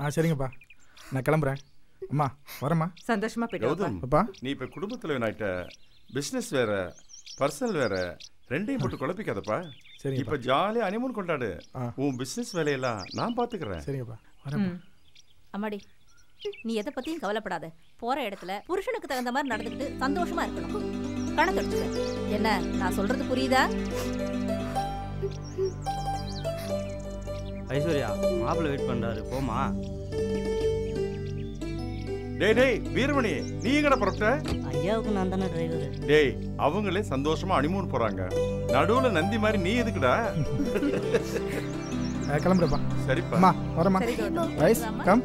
ஆ சரிங்கப்பா நான் கிளம்புறேன் அம்மா வரேம்மா சந்தோஷமா போயிட்டு வாப்பா. கௌதம் அப்பா நீ இப்ப குடும்பத் தலைவன் ஆயிட்ட பிசினஸ் வேற பர்சனல் வேற ரெண்டையும் போட்டு குழப்பிக்காதப்பா சரிங்கப்பா. இப்ப ஜாலியா அனிமூன் கொண்டாடு ஆ. உன் பிசினஸ் வேலையெல்லாம் நான் பாத்துக்கிறேன் சரிங்கப்பா வரேன்ப்பா ம். அம்மாடி நீ எதை பத்தியும் கவலைப்படாத போற இடத்துல புருஷனுக்கு தகுந்த மாதிரி நடந்துக்கிட்டு சந்தோஷமா இருக்கணும் கணக்கு எடுத்துக்க என்ன நான் சொல்றது புரியுதா ஐஸ்வர்யா மாப்பிள்ளை வெயிட் பண்றாரு போமா டேய் டேய் வீரமணி நீ எங்கட புறப்பட்ட ஐயாவுக்கு நான் தானே டிரைவர் டேய் அவங்களே சந்தோஷமா அனிமூன் போறாங்க நடுவுல நந்தி மாதிரி நீ எதுக்குடா ஆ, கிளம்புறேப்பா சரிப்பா அம்மா வரேம்மா சரி கௌதம் ரைஸ் கம்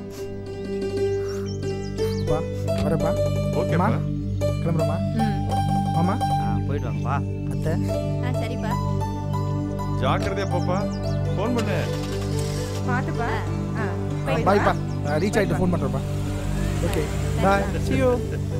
அப்பா வரேன்ப்பா ஓகேப்பா அம்மா. கிளம்புறேம்மா ம். மாமா ஆ போயிட்டு வாங்கப்பா அத்தை ஆ சரிப்பா ஜாக்கிரதையா போப்பா ஃபோன் பண்ணு பாத்துப்பா ஆ, போயிட்டு வா. பாய்ப்பா ரீச் ஆகிட்டு ஃபோன் பண்ணுறேன்ப்பா ஓகே பாய் see you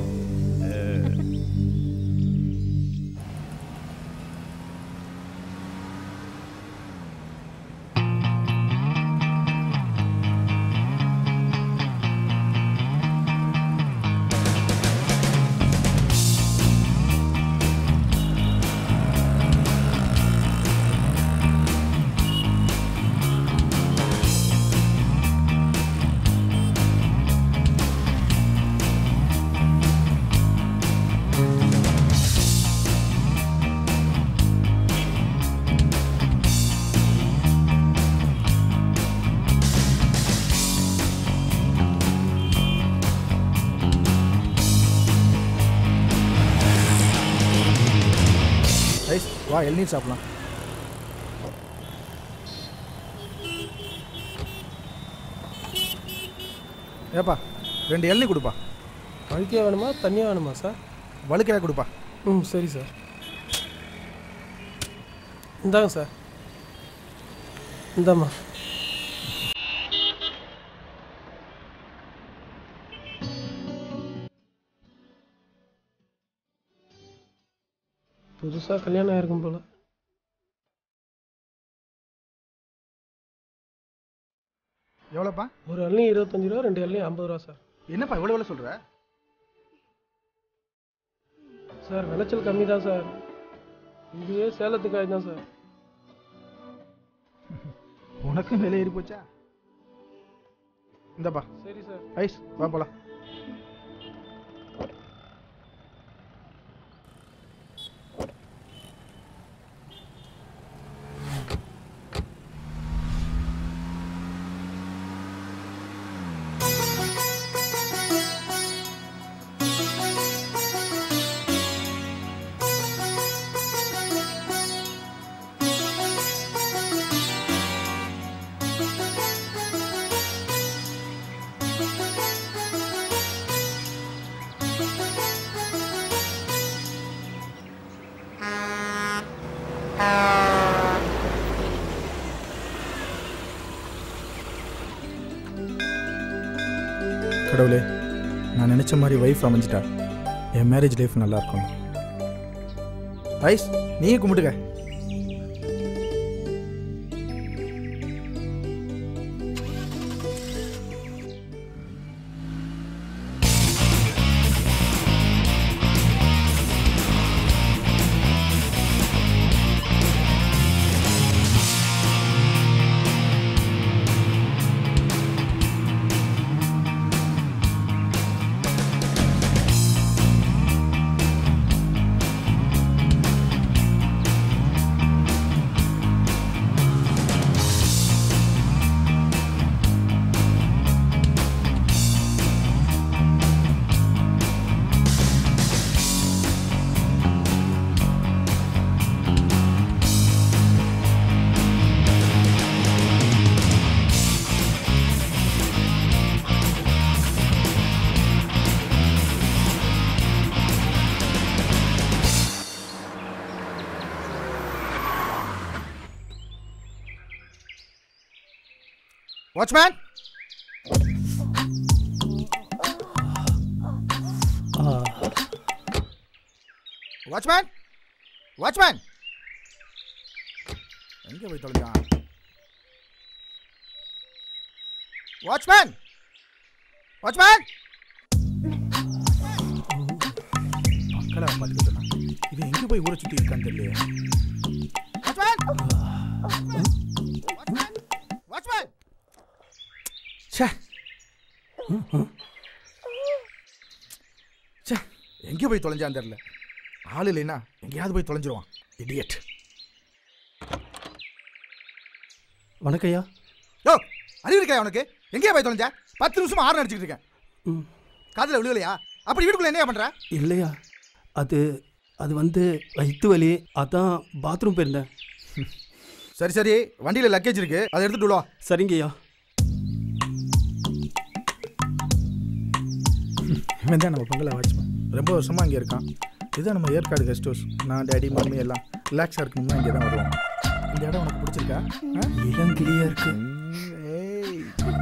ரைஸ் வா இளநீர் சாப்பிடலாம் ஏப்பா ரெண்டு இளநீ கொடுப்பா வழுக்கையாக வேணுமா தண்ணியாக வேணுமா சார் வழுக்கையாக கொடுப்பா ம் சரி சார் இந்தாங்க சார் இந்தாம்மா புதுசாக கல்யாணம் ஆயிருக்கும் போல எவ்வளோப்பா ஒரு அள்ளி இருபத்தஞ்சு ரூபா ரெண்டு அள்ளி ஐம்பது ரூபா சார் என்னப்பா இவ்வளோ வேலை சொல்கிற சார் விளைச்சல் கம்மி தான் சார் இதுவே சேலத்துக்காய் தான் சார் உனக்கும் விலை ஏறி போச்சா இந்தப்பா சரி சார் ஐஸ் வா போலாம் கடவுளே நான் நினச்ச மாதிரி ஒய்ஃப் அமைஞ்சிட்டா என் மேரேஜ் லைஃப் நல்லா இருக்கும் ஐஸ் நீயே கும்பிட்டுக்க வாட்ச்மேன் வாட்ச்மேன் வாட்ச்மேன் எங்கே போய் தொலைஞ்சான் வாட்ச்மேன் வாட்ச்மேன் மக்களை பார்த்துக்கிட்டா இவன் எங்கே போய் ஊரை சுற்றி இருக்கான்னு தெரியலையே வாட்ச்மேன் வாட்ச்மேன் ச்சே ச்சே எங்கே போய் தொலைஞ்சான்னு தெரியல ஆள் இல்லைன்னா எங்கேயாவது போய் தொலைஞ்சிருவான் இடியட் வணக்கம்யா யோ அறிவு இருக்கா உனக்கு எங்கேயா போய் தொலைஞ்ச பத்து நிமிஷம் ஆறு அடிச்சுக்கிட்டு இருக்கேன் ம் காதில் விழுகலையா அப்படி வீட்டுக்குள்ள என்னையா பண்ற இல்லையா அது அது வந்து வயிற்று வலி அதான் பாத்ரூம் போயிருந்தேன் சரி சரி வண்டியில் லக்கேஜ் இருக்கு அதை எடுத்துட்டு விடுவா சரிங்கய்யா இவன் தான் நம்ம பங்களா வாட்ச்மேன் ரொம்ப வருஷமாக இங்கே இருக்கான் இதுதான் நம்ம ஏற்காடு கெஸ்ட் ஹவுஸ் நான் டேடி மம்மி எல்லாம் ரிலாக்ஸாக இருக்கணும்னா இங்கே தான் வருவோம் இந்த இடம் உனக்கு பிடிச்சிருக்கா ஆ? இளங்கிளியா இருக்கு ஏய்,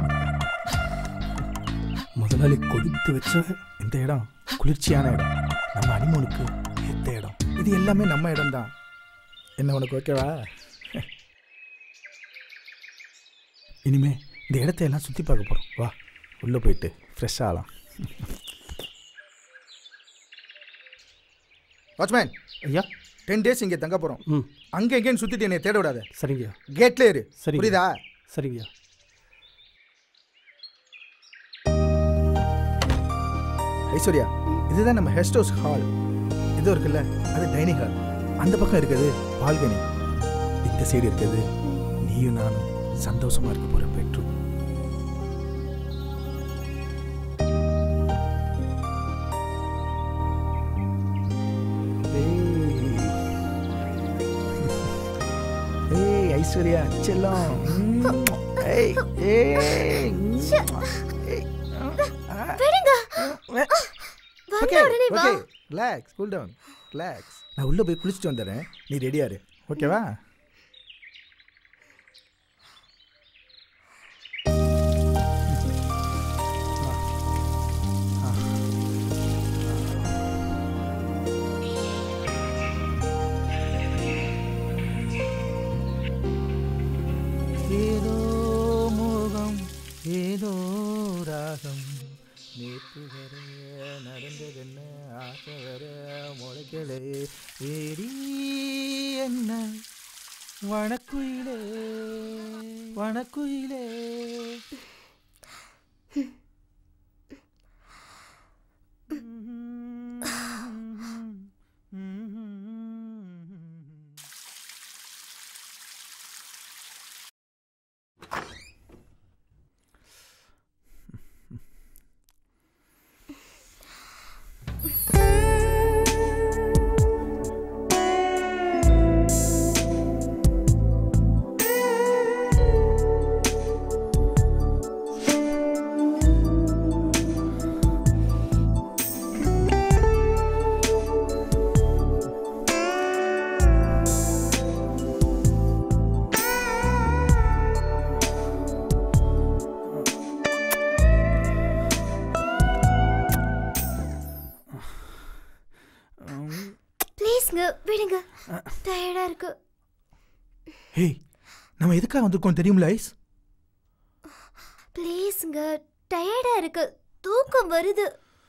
முதலாளி கொடுத்து வச்ச இந்த இடம் குளிர்ச்சியான இடம் நம்ம அனிமோனுக்கு ஏற்ற இடம் இது எல்லாமே நம்ம இடம் தான் என்ன உனக்கு ஓகேவா இனிமே இந்த இடத்த எல்லாம் சுற்றி பார்க்க போகிறோம் வா உள்ளே போயிட்டு ஃப்ரெஷ் ஆகலாம் வாட்ச்மேன் ஐயா டென் டேஸ் இங்கே தங்க போகிறோம் ம் அங்கே எங்கேன்னு சுற்றிட்டு என்னை தேட விடாத சரிங்கய்யா கேட்லேயே இரு சரிங்க. புரியுதா சரிங்கய்யா ஐஸ்வர்யா இதுதான் நம்ம கெஸ்ட் ஹவுஸ் ஹால் இது இருக்குல்ல அது டைனிங் ஹால் அந்த பக்கம் இருக்குது பால்கனி இந்த சைடு இருக்குது நீயும் நானும் சந்தோஷமா இருக்க போற பெட்ரூம் ஏய் ஐஸ்வர்யா செல்லம் ம். ஏய் ஏய் விடுங்க ஓகே வந்த உடனே வா okay relax cool down relax நான் உள்ளே போய் குளிச்சுட்டு வந்துடுறேன் நீ ரெடியா இரு ஓகேவா ஏதோ மோகம் ஏதோ ராகம் நேற்று வர நடந்ததென்ன ஆசை வர முளைக்கலே ஏடி என்ன வணக்குயிலே வணக்குயிலே ப்ளீஸ்ங்க விடுங்க டயர்டா இருக்கு ஹேய் நம்ம எதுக்காக வந்திருக்கோம் தெரியும்ல ஐஸ் ப்ளீஸ்ங்க டயர்டா இருக்கு தூக்கம் வருது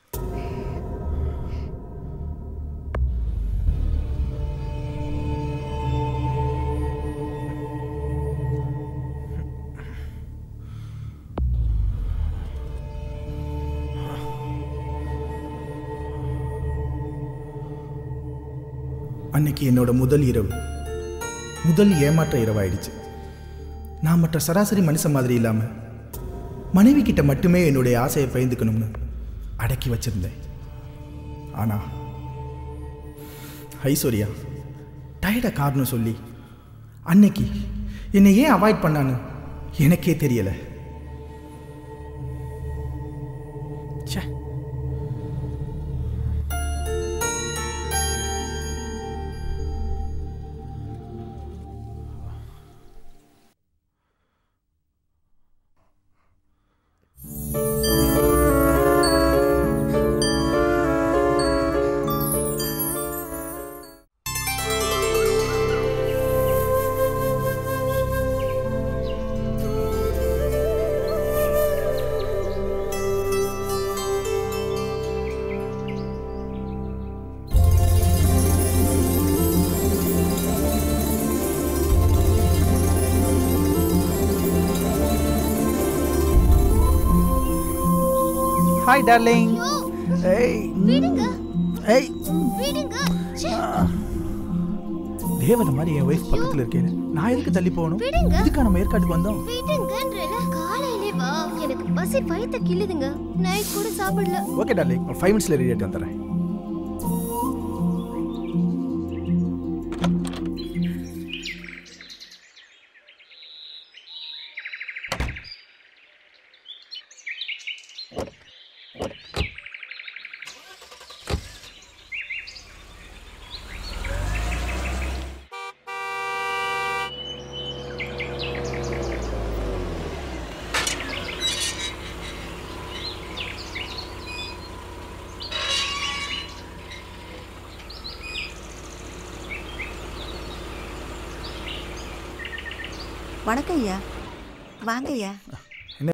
அன்னைக்கு என்னோட முதல் இரவு முதல் ஏமாற்ற இரவாயிடுச்சு நான் மற்ற சராசரி மனுஷன் மாதிரி இல்லாமல் மனைவி கிட்ட மட்டுமே என்னுடைய ஆசையை பயந்துக்கணும்னு அடக்கி வச்சிருந்தேன் ஆனா ஐஸ்வர்யா டயர்டை காரணம் சொல்லி அன்னைக்கு என்னை ஏன் அவாய்ட் பண்ணான்னு எனக்கே தெரியலை ச்சே ஹாய் டார்லிங் ஏய் விடுங்க ஏய் விடுங்க ச்சே, தேவதை மாதிரி என் ஒய்ஃப் பக்கத்துல இருக்கேன் நான் எதுக்கு தள்ளி போகணும் விடுங்க. இதுக்கா நம்ம ஏற்காட்டுக்கு வந்தோம் விடுங்கன்றல காலையிலே வா எனக்கு பசி வயித்த கிள்ளுதுங்க நைட் கூட சாப்பிடல ஓகே டார்லிங் ஒரு ஃபைவ் மினிட்ஸ்ல ரெடி ஆகிட்டு வந்துடுறேன் வணக்கம் ஐயா வாங்க ஐயா